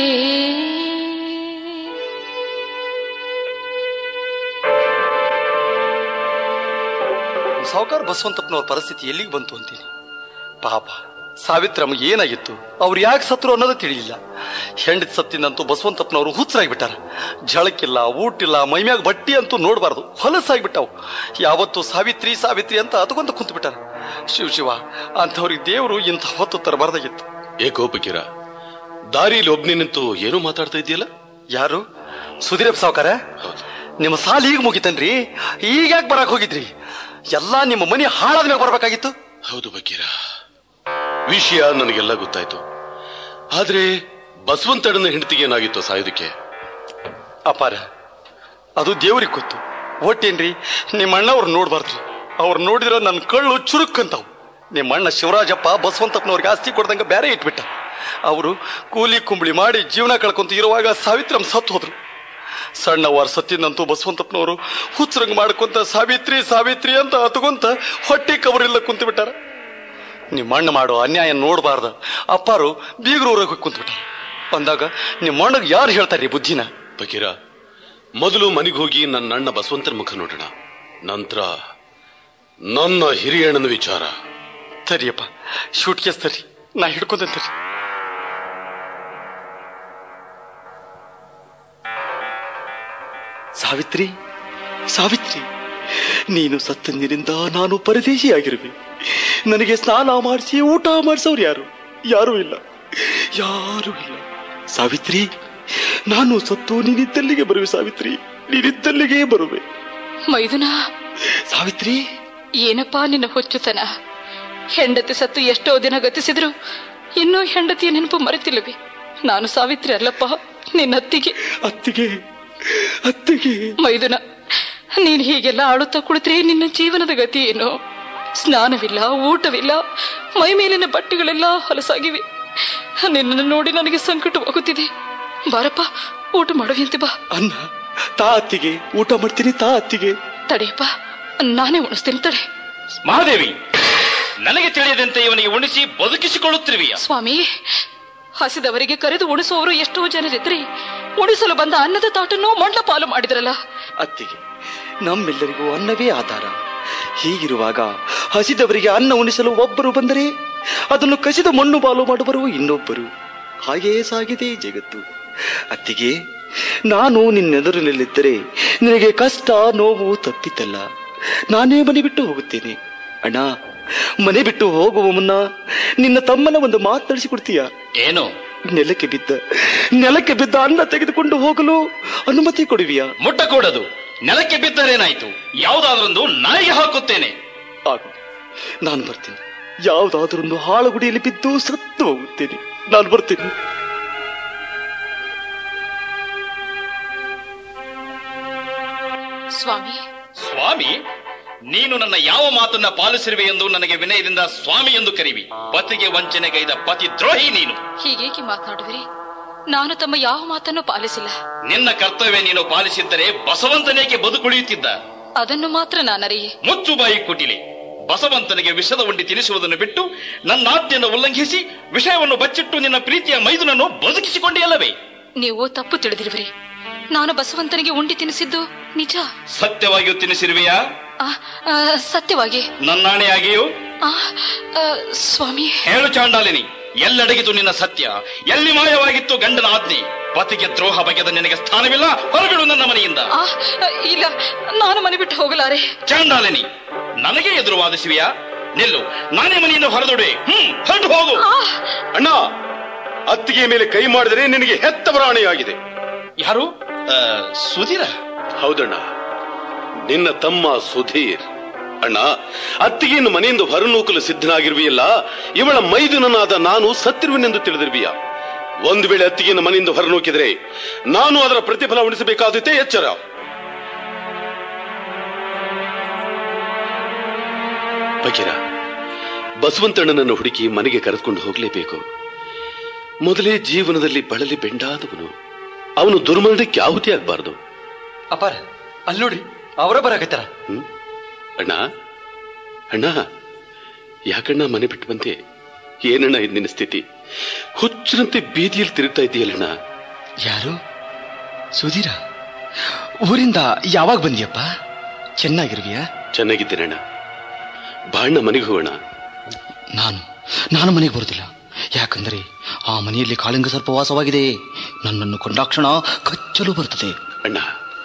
ಸಾವುಕಾರ ಬಸವಂತಪ್ಪನವ್ರ ಪರಿಸ್ಥಿತಿ ಎಲ್ಲಿಗೆ ಬಂತು ಅಂತೀನಿ ಪಾಪ ಸಾವಿತ್ರಮ್ಮ ಏನಾಗಿತ್ತು ಅವ್ರು ಯಾಕೆ ಸತ್ರು ಅನ್ನೋದು ತಿಳಿಲಿಲ್ಲ ಹೆಂಡತಿ ಸತ್ತಿನಂತೂ ಬಸವಂತಪ್ಪನವರು ಹುಚ್ಚರಾಗ್ಬಿಟ್ಟಾರ ಝಳಕ್ಕಿಲ್ಲ ಊಟಿಲ್ಲ ಮೈಮ್ಯಾಗ ಬಟ್ಟಿ ಅಂತೂ ನೋಡಬಾರ್ದು ಹೊಲಸಾಗ್ಬಿಟ್ಟವು ಯಾವತ್ತು ಸಾವಿತ್ರಿ ಸಾವಿತ್ರಿ ಅಂತ ಅದ್ಕೊಂತ ಕುಂತು ಬಿಟ್ಟಾರ ಶಿವ ಶಿವ ಅಂಥವ್ರಿಗೆ ದೇವರು ಇಂಥ ಹೊತ್ತು ತರಬಾರ್ದಾಗಿತ್ತು ಏಕೋ ಫಕೀರ ದಾರಿಯಲ್ಲಿ ಒಬ್ನೇ ನಿಂತು ಏನೋ ಮಾತಾಡ್ತಾ ಇದೆಯಲ್ಲ ಯಾರು ಸುಧೀರಪ್ಪ ಸಾವುಕಾರ ನಿಮ್ಮ ಸಾಲ ಈಗ ಮುಗಿತನ್ರಿ ಈಗ ಯಾಕೆ ಬರಕ್ ಹೋಗಿದ್ರಿ ಎಲ್ಲಾ ನಿಮ್ಮ ಮನೆ ಹಾಳಾದ್ಮೇಲೆ ಬರ್ಬೇಕಾಗಿತ್ತು ಹೌದು ಬಕೀರ ವಿಷಯ ನನಗೆಲ್ಲ ಗೊತ್ತಾಯ್ತು ಆದ್ರೆ ಬಸವಂತಣ್ಣನ ಹೆಂಡತಿಗೆ ಏನಾಗಿತ್ತು ಸಾಯೋದಕ್ಕೆ ಅಪಾರ ಅದು ದೇವ್ರಿಗೆ ಗೊತ್ತು ಒಟ್ಟೇನ್ರಿ ನಿಮ್ಮ ಅಣ್ಣ ಅವ್ರು ನೋಡ್ಬಾರ್ದ್ರಿ ಅವ್ರು ನೋಡಿದ್ರೆ ನನ್ನ ಕಳ್ಳು ಚುರುಕ್ಕಂತಾವ್ ನಿಮ್ಮ ಅಣ್ಣ ಶಿವರಾಜಪ್ಪ ಬಸವಂತಪ್ಪನವ್ರಿಗೆ ಆಸ್ತಿ ಕೊಡ್ದಂಗ ಬೇರೆ ಇಟ್ಬಿಟ್ಟ ಅವರು ಕೂಲಿ ಕುಂಬಳಿ ಮಾಡಿ ಜೀವನ ಕಳ್ಕೊಂತ ಇರುವಾಗ ಸಾವಿತ್ರಮ್ ಸತ್ತು ಹೋದ್ರು ಸಣ್ಣವಾರ ಸತ್ತಿನಂತೂ ಬಸವಂತಪ್ಪನವರು ಹುಚ್ಚರಂಗ್ ಮಾಡ್ಕೊಂತ ಸಾವಿತ್ರಿ ಸಾವಿತ್ರಿ ಅಂತ ಹತ್ಕೊಂತ ಹೊಟ್ಟೆ ಕಬರಿಲ್ಲ ಕುಂತು ಬಿಟ್ಟಾರ ನಿಮ್ಮ ಅಣ್ಣ ಮಾಡೋ ಅನ್ಯಾಯ ನೋಡಬಾರ್ದ ಅಪ್ಪಾರು ಬೀಗರೂರಾಗ ಹೋಗಿ ಕುಂತು ಬಿಟ್ಟಾರ ಅಂದಾಗ ನಿಮ್ಮ ಅಣ್ಣಗೆ ಯಾರು ಹೇಳ್ತಾರ್ರಿ ಬುದ್ಧಿನ ಬಕೀರ ಮೊದಲು ಮನೆಗೆ ಹೋಗಿ ನನ್ನ ಅಣ್ಣ ಬಸವಂತನ ಮುಖ ನೋಡೋಣ ನಂತರ ನನ್ನ ಹಿರಿಯಣ್ಣನ ವಿಚಾರ ಸರಿಯಪ್ಪ ಶೂಟ್ ಕೇಸ್ ತರಿ ನಾ ಹಿಡ್ಕೊಂತೇನೆ ಸಾವಿತ್ರಿ ಸಾವಿತ್ರಿ ನೀನು ಸತ್ತಂದಿನಿಂದ ನಾನು ಪರದೇಶಿಯಾಗಿರುವೆ ನನಗೆ ಸ್ನಾನ ಮಾಡಿಸಿ ಊಟ ಮಾಡಿಸೋರು ಯಾರು ಯಾರೂ ಇಲ್ಲ ಯಾರೂ ಇಲ್ಲ ಸಾವಿತ್ರಿ ನಾನು ಸತ್ತು ನೀನಿದ್ದಲ್ಲಿಗೆ ಬರುವೆ ಸಾವಿತ್ರಿ ನೀನಿದ್ದಲ್ಲಿಗೆ ಬರುವೆ ಮೈದುನ ಸಾವಿತ್ರಿ ಏನಪ್ಪಾ ನಿನ್ನ ಹುಚ್ಚುತನ ಹೆಂಡತಿ ಸತ್ತು ಎಷ್ಟೋ ದಿನ ಗತಿಸಿದ್ರು ಇನ್ನೂ ಹೆಂಡತಿಯ ನೆನಪು ಮರೆತಿಲ್ಲವೆ ನಾನು ಸಾವಿತ್ರಿ ಅಲ್ಲಪ್ಪ ನಿನ್ನ ಅತ್ತಿಗೆ ಅತ್ತಿಗೆ ಅತ್ತಿಗೆ ಮೈದುನ ನೀನ್ ಹೀಗೆಲ್ಲ ಆಡುತ್ತಾ ಕುಳಿತರೆ ನಿನ್ನ ಜೀವನದ ಗತಿ ಏನು ಸ್ನಾನವಿಲ್ಲ ಊಟವಿಲ್ಲ ಮೈ ಮೇಲಿನ ಬಟ್ಟೆಗಳೆಲ್ಲ ಹೊಲಸಾಗಿವೆ ನಿನ್ನನ್ನು ನೋಡಿ ನನಗೆ ಸಂಕಟವಾಗುತ್ತಿದೆ ಬಾರಪ್ಪ ಊಟ ಮಾಡುವಂತೆ ಬಾ ಅನ್ನ ತಾ ಅತ್ತಿಗೆ ಊಟ ಮಾಡ್ತೀನಿ ತಾ ಅತ್ತಿಗೆ ತಡೆಯಪ್ಪ ನಾನೇ ಉಣಿಸ್ತೀನಿ ತಡೆ ಮಹಾದೇವಿ ನನಗೆ ತಿಳಿಯದಂತೆ ಇವನಿಗೆ ಉಣಿಸಿ ಬದುಕಿಸಿಕೊಳ್ಳುತ್ತಿರುವಿಯ ಸ್ವಾಮಿ ಹಸಿದವರಿಗೆ ಕರೆದು ಉಣಿಸುವವರು ಎಷ್ಟೋ ಜನರಿದ್ರೆ ಉಣಿಸಲು ಬಂದ ಅನ್ನದ ತಾಟನ್ನು ಮಂಡ ಪಾಲು ಮಾಡಿದ್ರಲ್ಲ ಅತ್ತಿಗೆ ನಮ್ಮೆಲ್ಲರಿಗೂ ಅನ್ನವೇ ಆಧಾರ ಹೀಗಿರುವಾಗ ಹಸಿದವರಿಗೆ ಅನ್ನ ಉಣಿಸಲು ಒಬ್ಬರು ಬಂದರೆ ಅದನ್ನು ಕಸಿದ ಮಣ್ಣು ಬಾಲು ಮಾಡುವರು ಇನ್ನೊಬ್ಬರು ಹಾಗೆಯೇ ಸಾಗಿದೆ ಈ ಜಗತ್ತು ಅತ್ತಿಗೆ ನಾನು ನಿನ್ನೆದುರಿನಲ್ಲಿದ್ದರೆ ನಿನಗೆ ಕಷ್ಟ ನೋವು ತಪ್ಪಿತಲ್ಲ ನಾನೇ ಮನೆ ಬಿಟ್ಟು ಹೋಗುತ್ತೇನೆ ಅಣ್ಣ ಮನೆ ಬಿಟ್ಟು ಹೋಗುವ ಮುನ್ನ ನಿನ್ನ ತಮ್ಮನ ಒಂದು ಮಾತನಾಡಿಸಿಕೊಡ್ತೀಯ ಏನು ನೆಲಕ್ಕೆ ಬಿದ್ದ ನೆಲಕ್ಕೆ ಬಿದ್ದ ಅನ್ನ ತೆಗೆದುಕೊಂಡು ಹೋಗಲು ಅನುಮತಿ ಕೊಡುವಿಯಾ ಮುಟ್ಟಕೂಡದು ನೆಲಕ್ಕೆ ಬಿದ್ದರೇನಾಯ್ತು ಯಾವುದಾದ್ರೊಂದು ನಾಯಿಗೆ ಹಾಕುತ್ತೇನೆ ಆಗು ನಾನು ಬರ್ತೀನಿ ಯಾವುದಾದ್ರೊಂದು ಹಾಳುಗುಡಿಯಲ್ಲಿ ಬಿದ್ದು ಸತ್ತು ಹೋಗುತ್ತೇನೆ ನಾನು ಬರ್ತೀನಿ ಸ್ವಾಮಿ ಸ್ವಾಮಿ ನೀನು ನನ್ನ ಯಾವ ಮಾತನ್ನ ಪಾಲಿಸಿರುವೆ ಎಂದು ನನಗೆ ವಿನಯದಿಂದ ಸ್ವಾಮಿ ಎಂದು ಕರಿವಿ ಪತಿಗೆ ವಂಚನೆಗೈದ ಪತಿ ದ್ರೋಹಿ ನೀನು ಹೀಗೇಕೆ ಮಾತನಾಡುವಿರಿ ನಾನು ತಮ್ಮ ಯಾವ ಮಾತನ್ನು ಪಾಲಿಸಿಲ್ಲ ನಿನ್ನ ಕರ್ತವ್ಯ ನೀನು ಪಾಲಿಸಿದ್ದರೆ ಬಸವಂತನೇಕೆ ಬದುಕುಳಿಯುತ್ತಿದ್ದ ಅದನ್ನು ಮಾತ್ರ ನಾನರಿಯೆ ಮುಚ್ಚು ಬಾಯಿ ಕುಟಿಲಿ ಬಸವಂತನಿಗೆ ವಿಷದ ಉಂಡಿ ತಿನಿಸುವುದನ್ನು ಬಿಟ್ಟು ನನ್ನ ಆಜ್ಞೆಯನ್ನು ಉಲ್ಲಂಘಿಸಿ ವಿಷಯವನ್ನು ಬಚ್ಚಿಟ್ಟು ನಿನ್ನ ಪ್ರೀತಿಯ ಮೈದುನನ್ನು ಬದುಕಿಸಿಕೊಂಡೆಯಲ್ಲವೇ ನೀವು ತಪ್ಪು ತಿಳಿದಿರುವಿರಿ ನಾನು ಬಸವಂತನಿಗೆ ಉಂಡಿ ತಿನ್ನಿಸಿದ್ದು ನಿಜ ಸತ್ಯವಾಗಿಯೂ ತಿನಿಸಿರುವೆಯಾ ಆ, ಆ, ಸತ್ಯವಾಗಿ ನನ್ನಾಣೆಯಾಗಿಯೂ ಆ, ಆ, ಸ್ವಾಮಿ ಹೇಳು ಚಾಂಡಾಲಿನಿ ಎಲ್ಲೆಡಗಿತು ನಿನ್ನ ಸತ್ಯ ಎಲ್ಲಿ ಮಾಯವಾಗಿತ್ತು ಗಂಡನ ಆಜ್ಞೆ ಪತಿಗೆ ದ್ರೋಹ ಬಗೆದ ನಿನಗೆ ಸ್ಥಾನವಿಲ್ಲ ಹೊರಬಿಡು ನನ್ನ ಮನೆಯಿಂದ ಆ, ಇಲ್ಲ ನಾನು ಮನೆ ಬಿಟ್ಟು ಹೋಗಲಾರೆ ಚಾಂಡಾಲಿನಿ ನನಗೆ ಎದುರು ವಾದಿಸುವಿಯಾ ನಿಲ್ಲು ನಾನೇ ಮನೆಯಿಂದ ಹೊರದೊಡೆ ಹ್ಮ್ ಹೊರಟು ಹೋಗು ಅಣ್ಣ ಅತ್ತಿಗೆ ಮೇಲೆ ಕೈ ಮಾಡಿದರೆ ನಿನಗೆ ಹೆತ್ತ ಪ್ರಾಣಿಯಾಗಿದೆ ಯಾರು ಆ, ಸುಧೀರ ಹೌದಣ್ಣ ನಿನ್ನ ತಮ್ಮ ಸುಧೀರ್ ಅಣ್ಣ ಅತ್ತಿಗೆಯನ್ನು ಮನೆಯಿಂದ ಹೊರನೂಕಲು ಸಿದ್ಧನಾಗಿರುವೆಯಲ್ಲ ಇವಳ ಮೈದುನನಾದ ನಾನು ಸತ್ತಿರುವೆನೆಂದು ತಿಳಿದಿರುವಿಯ ಒಂದು ವೇಳೆ ಅತ್ತಿಗೆಯನ್ನು ಮನೆಯಿಂದ ಹೊರನೂಕಿದರೆ ನಾನು ಅದರ ಪ್ರತಿಫಲ ಉಳಿಸಬೇಕಾದೀತೆ ಎಚ್ಚರ ಬಕೀರ ಬಸವಂತಣ್ಣನನ್ನು ಹುಡುಕಿ ಮನೆಗೆ ಕರೆದುಕೊಂಡು ಹೋಗಲೇಬೇಕು ಮೊದಲೇ ಜೀವನದಲ್ಲಿ ಬಳಲಿ ಬೆಂಡಾದವನು ಅವನು ದುರ್ಮರಣಕ್ಕೆ ಆಹುತಿ ಆಗಬಾರದು ಅಪಾರ ಅಲ್ಲಿ ನೋಡ್ರಿ ಅವರ ಬರಾಕತ್ತಾರ ಹ್ಮ್? ಅಣ್ಣ ಅಣ್ಣ ಯಾಕಣ್ಣ ಮನೆ ಬಿಟ್ಟು ಬಂದೆ ಏನಣ್ಣ ಇದು ನಿನ್ನ ಸ್ಥಿತಿ ಹುಚ್ಚರಂತೆ ಬೀದಿಯಲ್ಲಿ ತಿರುಗ್ತಾ ಇದೆಯಲ್ಲಣ್ಣ ಯಾರು ಸುಧೀರ ಊರಿಂದ ಯಾವಾಗ ಬಂದಿಯಪ್ಪ ಚೆನ್ನಾಗಿರ್ವಿಯಾ ಚೆನ್ನಾಗಿದ್ದೇನಣ್ಣ ಬಾಣ್ಣ ಮನೆಗೆ ಹೋಗೋಣ ನಾನು ನಾನು ಮನೆಗೆ ಬರುದಿಲ್ಲ ಯಾಕಂದರೆ ಆ ಮನೆಯಲ್ಲಿ ಕಾಳಿಂಗ ಸರ್ಪ ವಾಸವಾಗಿದೆ ನನ್ನನ್ನು ಕೊಂಡಾಕ್ಷಣ ಕಚ್ಚಲು ಬರುತ್ತದೆ ಅಣ್ಣ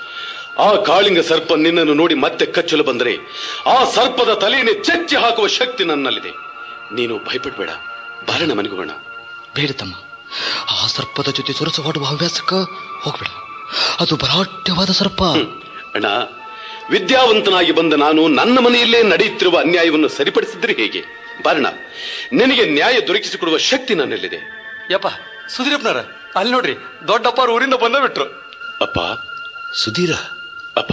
ಆ ಕಾಳಿಂಗ ಸರ್ಪ ನಿನ್ನನ್ನು ನೋಡಿ ಮತ್ತೆ ಕಚ್ಚಲು ಬಂದರೆ ಆ ಸರ್ಪದ ತಲೆಯನ್ನೇ ಚೆಚ್ಚಿ ಹಾಕುವ ಶಕ್ತಿ ನನ್ನಲ್ಲಿದೆ ನೀನು ಭಯಪಡಬೇಡ ಬಾರಣ್ಣ ಮನೆಗೆ ಹೋಗೋಣ ಬೇಡ ತಮ್ಮ ಆ ಸರ್ಪದ ಜೊತೆ ಸೊರಸವಾಡುವ ಹವ್ಯಾಸಕ್ಕ ಹೋಗ್ಬೇಡ ಅದು ಬಲಾಢ್ಯವಾದ ಸರ್ಪ ಅಣ್ಣ ವಿದ್ಯಾವಂತನಾಗಿ ಬಂದ ನಾನು ನನ್ನ ಮನೆಯಲ್ಲೇ ನಡೆಯುತ್ತಿರುವ ಅನ್ಯಾಯವನ್ನು ಸರಿಪಡಿಸಿದ್ರೆ ಹೇಗೆ ಬಾರಣ ನಿನಗೆ ನ್ಯಾಯ ದೊರಕಿಸಿಕೊಡುವ ಶಕ್ತಿ ನನ್ನಲ್ಲಿದೆ ಯಪ್ಪ ಸುಧೀರಪ್ಪನವ್ರ ಅಲ್ಲಿ ನೋಡ್ರಿ ದೊಡ್ಡಪ್ಪ ಅವ್ರು ಊರಿಂದ ಬಂದ ಬಿಟ್ರು ಅಪ್ಪ ಸುಧೀರ ಅಪ್ಪ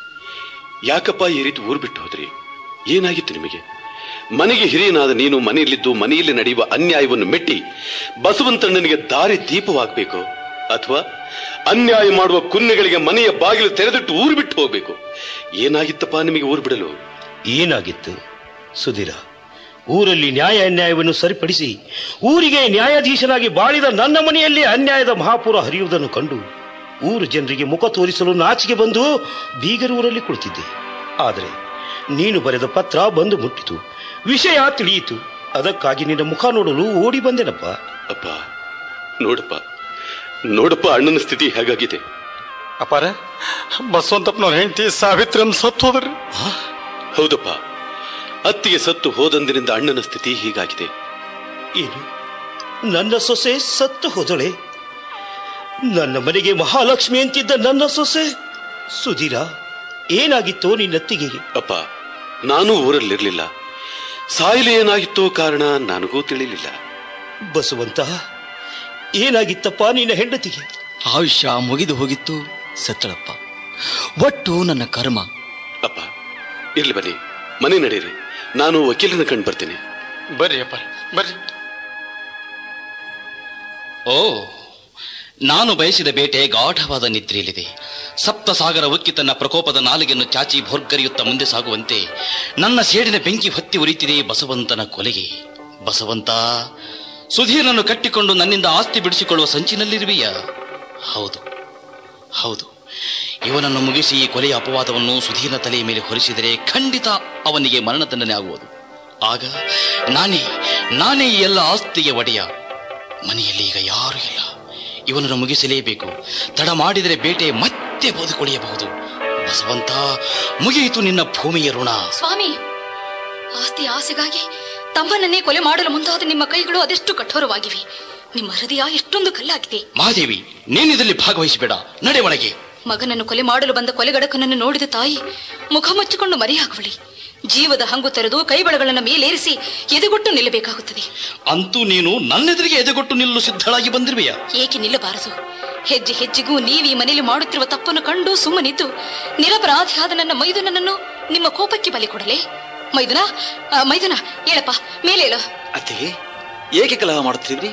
ಯಾಕಪ್ಪ ಈ ರೀತಿ ಊರು ಬಿಟ್ಟು ಹೋದ್ರಿ ಏನಾಗಿತ್ತು ನಿಮಗೆ ಮನೆಗೆ ಹಿರಿಯನಾದ ನೀನು ಮನೆಯಲ್ಲಿದ್ದು ಮನೆಯಲ್ಲಿ ನಡೆಯುವ ಅನ್ಯಾಯವನ್ನು ಮೆಟ್ಟಿ ಬಸವಂತಣ್ಣನಿಗೆ ದಾರಿ ದೀಪವಾಗಬೇಕು ಅಥವಾ ಅನ್ಯಾಯ ಮಾಡುವ ಕುನ್ನೆಗಳಿಗೆ ಮನೆಯ ಬಾಗಿಲು ತೆರೆದಿಟ್ಟು ಊರು ಬಿಟ್ಟು ಹೋಗ್ಬೇಕು ಏನಾಗಿತ್ತಪ್ಪ ನಿಮಗೆ ಊರು ಬಿಡಲು ಏನಾಗಿತ್ತು ಸುಧೀರ ಊರಲ್ಲಿ ನ್ಯಾಯ ಅನ್ಯಾಯವನ್ನು ಸರಿಪಡಿಸಿ ಊರಿಗೆ ನ್ಯಾಯಾಧೀಶನಾಗಿ ಬಾಳಿದ ನನ್ನ ಮನೆಯಲ್ಲಿ ಅನ್ಯಾಯದ ಮಹಾಪುರ ಹರಿಯುವುದನ್ನು ಕಂಡು ಊರು ಜನರಿಗೆ ಮುಖ ತೋರಿಸಲು ನಾಚಿಕೆ ಬಂದು ಬೀಗರೂರಲ್ಲಿ ಕುಳಿತಿದ್ದೆ ಆದರೆ ನೀನು ಬರೆದ ಪತ್ರ ಬಂದು ಮುಟ್ಟಿತು ವಿಷಯ ತಿಳಿಯಿತು ಅದಕ್ಕಾಗಿ ನಿನ್ನ ಮುಖ ನೋಡಲು ಓಡಿ ಬಂದೆನಪ್ಪ ಅಪ್ಪ ನೋಡಪ್ಪ ನೋಡಪ್ಪ ಅಣ್ಣನ ಸ್ಥಿತಿ ಹೇಗಾಗಿದೆ ಅಪಾರ ಬಸವಂತಪ್ಪನವ್ರ ಹೆಂಡತಿ ಸಾವಿತ್ರಿ ಅಂತ ಸತ್ತು ಹೋದ್ರಿ ಹೌದಪ್ಪ ಅತ್ತಿಗೆ ಸತ್ತು ಹೋದಂದಿನಿಂದ ಅಣ್ಣನ ಸ್ಥಿತಿ ಹೀಗಾಗಿದೆ ಏನು ನನ್ನ ಸೊಸೆ ಸತ್ತು ಹೋದಳೆ ನನ್ನ ಮನೆಗೆ ಮಹಾಲಕ್ಷ್ಮಿ ಅಂತಿದ್ದ ನನ್ನ ಸೊಸೆ ಸುಧೀರ ಏನಾಗಿತ್ತೋ ನಿನ್ನತ್ತಿಗೆ ಅಪ್ಪ ನಾನು ಊರಲ್ಲಿರ್ಲಿಲ್ಲ ಸಾಯಿಲೆ ಏನಾಗಿತ್ತೋ ಕಾರಣ ನನಗೂ ತಿಳಿಲಿಲ್ಲ ಬಸವಂತ ಏನಾಗಿತ್ತಪ್ಪ ನಿನ್ನ ಹೆಂಡತಿಗೆ ಆಯುಷ್ಯ ಮುಗಿದು ಹೋಗಿತ್ತು ಸತ್ತಳಪ್ಪ ಒಟ್ಟು ನನ್ನ ಕರ್ಮ ಅಪ್ಪ ಇರ್ಲಿ ಬನ್ನಿ ಮನೆ ನಡೀರಿ ನಾನು ವಕೀಲನ ಕಂಡು ಬರ್ತೀನಿ ಬರ್ರಿ ಅಪ್ಪಾರ ಬರ್ರಿ ಓ ನಾನು ಬಯಸಿದ ಬೇಟೆ ಗಾಢವಾದ ನಿದ್ರೆಯಲ್ಲಿದೆ ಸಪ್ತಸಾಗರ ಉಕ್ಕಿ ತನ್ನ ಪ್ರಕೋಪದ ನಾಲಿಗೆಯನ್ನು ಚಾಚಿ ಭೋರ್ಗರಿಯುತ್ತಾ ಮುಂದೆ ಸಾಗುವಂತೆ ನನ್ನ ಸೇಡಿನ ಬೆಂಕಿ ಹೊತ್ತಿ ಉರಿತಿದೆ ಬಸವಂತನ ಕೊಲೆಗೆ ಬಸವಂತ ಸುಧೀರನನ್ನು ಕಟ್ಟಿಕೊಂಡು ನನ್ನಿಂದ ಆಸ್ತಿ ಬಿಡಿಸಿಕೊಳ್ಳುವ ಸಂಚಿನಲ್ಲಿರುವೆಯ ಹೌದು ಹೌದು ಇವನನ್ನು ಮುಗಿಸಿ ಈ ಕೊಲೆಯ ಅಪವಾದವನ್ನು ಸುಧೀರನ ತಲೆಯ ಮೇಲೆ ಹೊರಿಸಿದರೆ ಖಂಡಿತ ಅವನಿಗೆ ಮರಣದಂಡನೆ ಆಗುವುದು ಆಗ ನಾನೇ ನಾನೇ ಈ ಎಲ್ಲ ಆಸ್ತಿಗೆ ಒಡೆಯ ಮನೆಯಲ್ಲಿ ಈಗ ಯಾರೂ ಇಲ್ಲ ಇವನನ್ನು ಮುಗಿಸಲೇಬೇಕು ತಡ ಮಾಡಿದರೆ ಬೇಟೆ ಮತ್ತೆ ಬದುಕುಳಿಯಬಹುದು ಬಸವಂತ ಮುಗಿಯಿತು ನಿನ್ನ ಭೂಮಿಯ ಋಣ ಸ್ವಾಮಿ ಆಸ್ತಿ ಆಸೆಗಾಗಿ ತಮ್ಮನನ್ನೇ ಕೊಲೆ ಮಾಡಲು ಮುಂದಾದ ನಿಮ್ಮ ಕೈಗಳು ಅದೆಷ್ಟು ಕಠೋರವಾಗಿವೆ ನಿಮ್ಮ ಹೃದಯ ಎಷ್ಟೊಂದು ಕಲ್ಲಾಗಿದೆ ಮಹಾದೇವಿ ನೀನಿದಲ್ಲಿ ಭಾಗವಹಿಸಬೇಡ ನಡೆ ಒಳಗೆ ಮಗನನ್ನು ಕೊಲೆ ಮಾಡಲು ಬಂದ ಕೊಲೆಗಡಕನನ್ನು ನೋಡಿದ ತಾಯಿ ಮುಖ ಮುಚ್ಚಿಕೊಂಡು ಮರೆಯಾಗುವಳಿ ಜೀವದ ಹಂಗು ತೆರೆದು ಕೈಬಳಗಳನ್ನು ಮೇಲೇರಿಸಿ ಎದೆಗೊಟ್ಟು ನಿಲ್ಲಬೇಕಾಗುತ್ತದೆ ಅಂತೂ ನೀನು ನನ್ನೆದುರಿಗೆ ಎದೆಗೊಟ್ಟು ನಿಲ್ಲಲು ಸಿದ್ಧಳಾಗಿ ಬಂದಿರುವೆಯಾ ಏಕೆ ನಿಲ್ಲಬಾರದು ಹೆಜ್ಜೆ ಹೆಜ್ಜೆಗೂ ನೀವು ಈ ಮನೆಯಲ್ಲಿ ಮಾಡುತ್ತಿರುವ ತಪ್ಪನ್ನು ಕಂಡು ಸುಮ್ಮನಿದ್ದು ನಿರಪರಾಧಿಯಾದ ನನ್ನ ಮೈದುನನನ್ನು ನಿಮ್ಮ ಕೋಪಕ್ಕೆ ಬಲಿ ಕೊಡಲೇ ಮೈದುನ ಆ, ಮೈದುನ ಹೇಳಪ್ಪ ಮೇಲೇಳು ಅತ್ತಿಗೆ ಏಕೆ ಕಲಹ ಮಾಡುತ್ತಿದ್ರಿ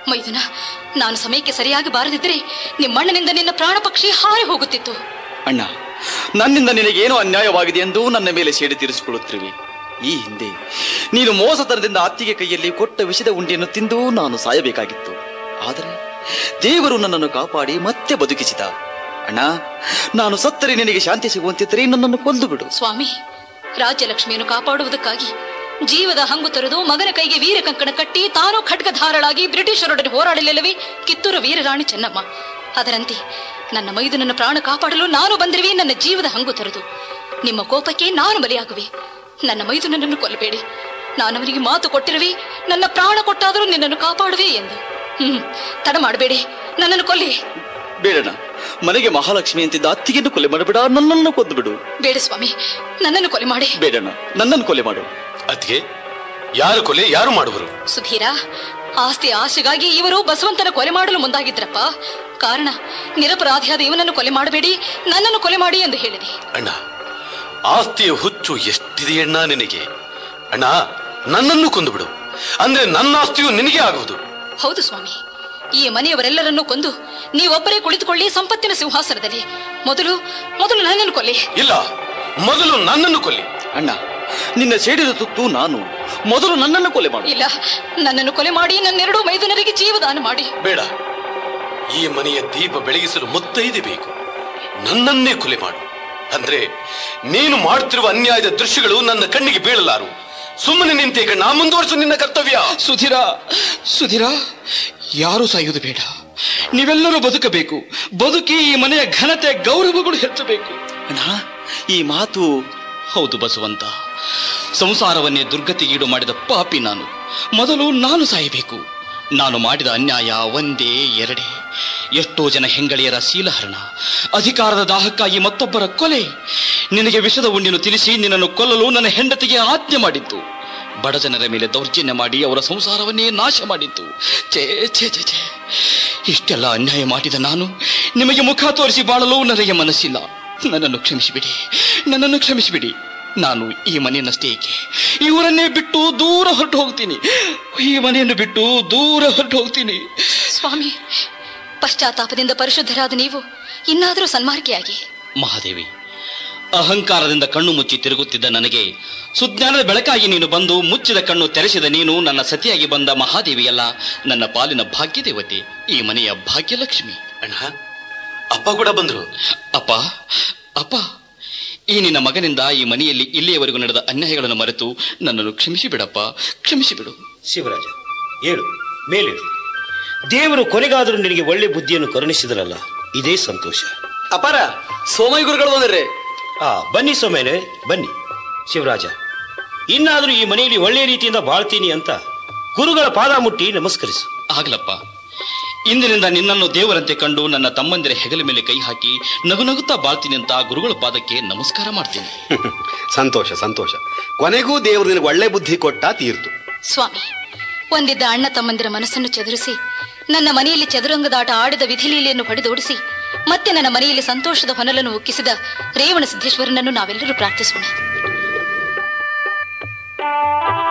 ಮೈದುನ ನಾನು ಸಮಯಕ್ಕೆ ಸರಿಯಾಗಿ ಬಾರದಿದ್ದರೆ ನಿಮ್ಮಣ್ಣನಿಂದ ನಿನ್ನ ಪ್ರಾಣ ಪಕ್ಷಿ ಹಾರಿ ಹೋಗುತ್ತಿತ್ತು ಅಣ್ಣ ನನ್ನಿಂದ ನಿನಗೇನೋ ಅನ್ಯಾಯವಾಗಿದೆ ಎಂದು ನನ್ನ ಮೇಲೆ ಸೇಡಿ ತೀರಿಸಿಕೊಳ್ಳುತ್ತಿರುವೆ ಈ ಹಿಂದೆ ನೀನು ಮೋಸತನದಿಂದ ಅತ್ತಿಗೆ ಕೈಯಲ್ಲಿ ಕೊಟ್ಟ ವಿಷದ ಉಂಡೆಯನ್ನು ತಿಂದು ನಾನು ಸಾಯಬೇಕಾಗಿತ್ತು ಆದರೆ ದೇವರು ನನ್ನನ್ನು ಕಾಪಾಡಿ ಮತ್ತೆ ಬದುಕಿಸಿದ ಅಣ್ಣ ನಾನು ಸತ್ತರೆ ನಿನಗೆ ಶಾಂತಿ ಸಿಗುವಂತಿದ್ದರೆ ನನ್ನನ್ನು ಕೊಂದು ಬಿಡು ಸ್ವಾಮಿ ರಾಜ್ಯಲಕ್ಷ್ಮಿಯನ್ನು ಕಾಪಾಡುವುದಕ್ಕಾಗಿ ಜೀವದ ಹಂಗು ತೊರೆದು ಮಗನ ಕೈಗೆ ವೀರ ಕಂಕಣ ಕಟ್ಟಿ ತಾನು ಖಡ್ಗಧಾರಳಾಗಿ ಬ್ರಿಟಿಷರೊಡನೆ ಹೋರಾಡಲಿಲ್ಲವೇ ಕಿತ್ತೂರು ವೀರರಾಣಿ ಚೆನ್ನಮ್ಮ ಅದರಂತೆ ನನ್ನ ಮೈದುನನ್ನ ಪ್ರಾಣ ಕಾಪಾಡಲು ನಾನು ಬಂದಿರುವೆ ನನ್ನ ಜೀವದ ಹಂಗು ತೊರೆದು ನಿಮ್ಮ ಕೋಪಕ್ಕೆ ನಾನು ಬಲಿಯಾಗುವೆ ನನ್ನ ಮೈದುನನ್ನು ಕೊಲ್ಲಬೇಡಿ ನಾನು ಅವನಿಗೆ ಮಾತು ಕೊಟ್ಟಿರುವೆ ನನ್ನ ಪ್ರಾಣ ಕೊಟ್ಟಾದರೂ ನಿನ್ನನ್ನು ಕಾಪಾಡುವೆ ಎಂದು ಹ್ಮ್ ತಡ ಮಾಡಬೇಡಿ ನನ್ನನ್ನು ಕೊಲ್ಲಿ ಬೇಡಣ್ಣ ಮನೆಗೆ ಮಹಾಲಕ್ಷ್ಮಿ ಅಂತಿದ್ದ ಅತ್ತಿಗೆಯನ್ನು ಕೊಲೆ ಮಾಡಬೇಡ ನನ್ನನ್ನು ಕೊಂದು ಬಿಡು ಬೇಡ ಸ್ವಾಮಿ ನನ್ನನ್ನು ಕೊಲೆ ಮಾಡಿ ಬೇಡಣ್ಣ ನನ್ನನ್ನು ಕೊಲೆ ಮಾಡು ಅದ್ಗೆ ಯಾರು ಕೊಲೆ ಯಾರು ಮಾಡುವರು ಸುಧೀರ ಆಸ್ತಿ ಆಸೆಗಾಗಿ ಇವರು ಬಸವಂತನ ಕೊಲೆ ಮಾಡಲು ಮುಂದಾಗಿದ್ರಪ್ಪ ಕಾರಣ ನಿರಪರಾಧಿಯಾದ ಇವನನ್ನು ಕೊಲೆ ಮಾಡಬೇಡಿ ನನ್ನನ್ನು ಕೊಲೆ ಮಾಡಿ ಎಂದು ಹೇಳಿದೆ ಅಣ್ಣ ಆಸ್ತಿಯ ಹುಚ್ಚು ಎಷ್ಟಿದೆಯಣ್ಣ ನಿನಗೆ ಅಣ್ಣ ನನ್ನನ್ನು ಕೊಂದು ಬಿಡು ಅಂದ್ರೆ ನನ್ನ ಆಸ್ತಿಯು ನಿನಗೆ ಆಗುವುದು ಹೌದು ಸ್ವಾಮಿ ಈ ಮನೆಯವರೆಲ್ಲರನ್ನೂ ಕೊಂದು ನೀವೊಬ್ಬರೇ ಕುಳಿತುಕೊಳ್ಳಿ ಸಂಪತ್ತಿನ ಸಿಂಹಾಸನದಲ್ಲಿ ಮೊದಲು ಮೊದಲು ನನ್ನನ್ನು ಕೊಲ್ಲಿ ಇಲ್ಲ ಮೊದಲು ನನ್ನನ್ನು ಕೊಲ್ಲಿ ಅಣ್ಣ ನಿನ್ನ ಸೇಡಿದ ತುತ್ತು ನಾನು ಮೊದಲು ನನ್ನನ್ನು ಕೊಲೆ ಮಾಡು ಇಲ್ಲ ನನ್ನನ್ನು ಕೊಲೆ ಮಾಡಿ ನನ್ನೆರಡು ಮೈದುನರಿಗೆ ಜೀವದಾನ ಮಾಡಿ ಬೇಡ ಈ ಮನೆಯ ದೀಪ ಬೆಳಗಿಸಲು ಮುತ್ತೈದೆ ಬೇಕು ನನ್ನನ್ನೇ ಕೊಲೆ ಮಾಡು ಅಂದ್ರೆ ನೀನು ಮಾಡುತ್ತಿರುವ ಅನ್ಯಾಯದ ದೃಶ್ಯಗಳು ನನ್ನ ಕಣ್ಣಿಗೆ ಬೀಳಲಾರು ಸುಮ್ಮನೆ ನಿಂತೆ ಕಣ್ಣ ಮುಂದುವರಿಸು ನಿನ್ನ ಕರ್ತವ್ಯ ಸುಧೀರ ಸುಧೀರ ಯಾರು ಸಾಯುವುದು ಬೇಡ ನೀವೆಲ್ಲರೂ ಬದುಕಬೇಕು ಬದುಕಿ ಈ ಮನೆಯ ಘನತೆ ಗೌರವಗಳು ಹೆಚ್ಚಬೇಕು ಅಣ್ಣ ಈ ಮಾತು ಹೌದು ಬಸವಂತ ಸಂಸಾರವನ್ನೇ ದುರ್ಗತಿಗೀಡು ಮಾಡಿದ ಪಾಪಿ ನಾನು ಮೊದಲು ನಾನು ಸಾಯಬೇಕು ನಾನು ಮಾಡಿದ ಅನ್ಯಾಯ ಒಂದೇ ಎರಡೇ ಎಷ್ಟೋ ಜನ ಹೆಂಗಳಿಯರ ಶೀಲಹರಣ ಅಧಿಕಾರದ ದಾಹಕ್ಕಾಗಿ ಮತ್ತೊಬ್ಬರ ಕೊಲೆ ನಿನಗೆ ವಿಷದ ಉಂಡಿನ ತಿಳಿಸಿ ನಿನ್ನನ್ನು ಕೊಲ್ಲಲು ನನ್ನ ಹೆಂಡತಿಗೆ ಆಜ್ಞೆ ಮಾಡಿತ್ತು ಬಡ ಜನರ ಮೇಲೆ ದೌರ್ಜನ್ಯ ಮಾಡಿ ಅವರ ಸಂಸಾರವನ್ನೇ ನಾಶ ಮಾಡಿತ್ತು ಛೇ ಛೇ ಛೇ ಛೇ ಇಷ್ಟೆಲ್ಲ ಅನ್ಯಾಯ ಮಾಡಿದ ನಾನು ನಿಮಗೆ ಮುಖ ತೋರಿಸಿ ಬಾಳಲು ನನಗೆ ಮನಸ್ಸಿಲ್ಲ ನನ್ನನ್ನು ಕ್ಷಮಿಸಿಬಿಡಿ ನನ್ನನ್ನು ಕ್ಷಮಿಸಿಬಿಡಿ ನಾನು ಈ ಮನೆಯನ್ನಷ್ಟೇ ಏಕೆ ಈ ಊರನ್ನೇ ಬಿಟ್ಟು ದೂರ ಹೊರಟು ಹೋಗ್ತೀನಿ ಈ ಮನೆಯನ್ನು ಬಿಟ್ಟು ದೂರ ಹೊರಟು ಹೋಗ್ತೀನಿ ಸ್ವಾಮಿ ಪಶ್ಚಾತ್ತಾಪದಿಂದ ಪರಿಶುದ್ಧರಾದ ನೀವು ಇನ್ನಾದರೂ ಸನ್ಮಾರ್ಗಿಯಾಗಿ ಮಹಾದೇವಿ ಅಹಂಕಾರದಿಂದ ಕಣ್ಣು ಮುಚ್ಚಿ ತಿರುಗುತ್ತಿದ್ದ ನನಗೆ ಸುಜ್ಞಾನದ ಬೆಳಕಾಗಿ ನೀನು ಬಂದು ಮುಚ್ಚಿದ ಕಣ್ಣು ತೆರೆಸಿದ ನೀನು ನನ್ನ ಸತಿಯಾಗಿ ಬಂದ ಮಹಾದೇವಿಯಲ್ಲ ನನ್ನ ಪಾಲಿನ ಭಾಗ್ಯದೇವತೆ ಈ ಮನೆಯ ಭಾಗ್ಯಲಕ್ಷ್ಮಿ ಅಣ್ಣ ಅಪ್ಪ ಕೂಡ ಬಂದ್ರು ಅಪ್ಪ ಅಪ್ಪ ಈ ನಿನ್ನ ಮಗನಿಂದ ಈ ಮನೆಯಲ್ಲಿ ಇಲ್ಲಿಯವರೆಗೂ ನಡೆದ ಅನ್ಯಾಯಗಳನ್ನು ಮರೆತು ನನ್ನನ್ನು ಕ್ಷಮಿಸಿ ಬಿಡಪ್ಪ ಕ್ಷಮಿಸಿ ಬಿಡು ಶಿವರಾಜ ಏಳು ಮೇಲೇಳು ದೇವರು ಕೊನೆಗಾದರೂ ನಿನಗೆ ಒಳ್ಳೆ ಬುದ್ಧಿಯನ್ನು ಕರುಣಿಸಿದರಲ್ಲ ಇದೇ ಸಂತೋಷ ಅಪಾರ ಸೋಮೈ ಗುರುಗಳು ಬಂದ್ರೆ ಆ ಬನ್ನಿ ಸೊಮೇನೆ ಬನ್ನಿ ಶಿವರಾಜ ಇನ್ನಾದರೂ ಈ ಮನೆಯಲ್ಲಿ ಒಳ್ಳೆಯ ರೀತಿಯಿಂದ ಬಾಳ್ತೀನಿ ಅಂತ ಗುರುಗಳ ಪಾದ ಮುಟ್ಟಿ ನಮಸ್ಕರಿಸು ಆಗಲಪ್ಪ ಇಂದಿನಿಂದ ನಿನ್ನನ್ನು ದೇವರಂತೆ ಕಂಡು ನನ್ನ ತಮ್ಮಂದಿರ ಹೆಗಲ ಮೇಲೆ ಕೈ ಹಾಕಿ ನಗು ನಗುತ್ತಾ ಬಾಳ್ತೀನಿ ಅಂತ ಗುರುಗಳ ಪಾದಕ್ಕೆ ನಮಸ್ಕಾರ ಮಾಡ್ತೀನಿ ಸಂತೋಷ ಸಂತೋಷ ಕೊನೆಗೂ ದೇವರು ನಿನಗೆ ಒಳ್ಳೆ ಬುದ್ಧಿ ಕೊಟ್ಟ ತೀರ್ತು ಸ್ವಾಮಿ ಒಂದಿದ್ದ ಅಣ್ಣ ತಮ್ಮಂದಿರ ಮನಸ್ಸನ್ನು ಚದುರಿಸಿ ನನ್ನ ಮನೆಯಲ್ಲಿ ಚದುರಂಗದಾಟ ಆಡಿದ ವಿಧಿಲೀಲೆಯನ್ನು ಹೊಡೆದೋಡಿಸಿ ಮತ್ತೆ ನನ್ನ ಮನೆಯಲ್ಲಿ ಸಂತೋಷದ ಹೊನಲನ್ನು ಉಕ್ಕಿಸಿದ ರೇವಣ ಸಿದ್ದೇಶ್ವರನನ್ನು ನಾವೆಲ್ಲರೂ ಪ್ರಾರ್ಥಿಸೋಣ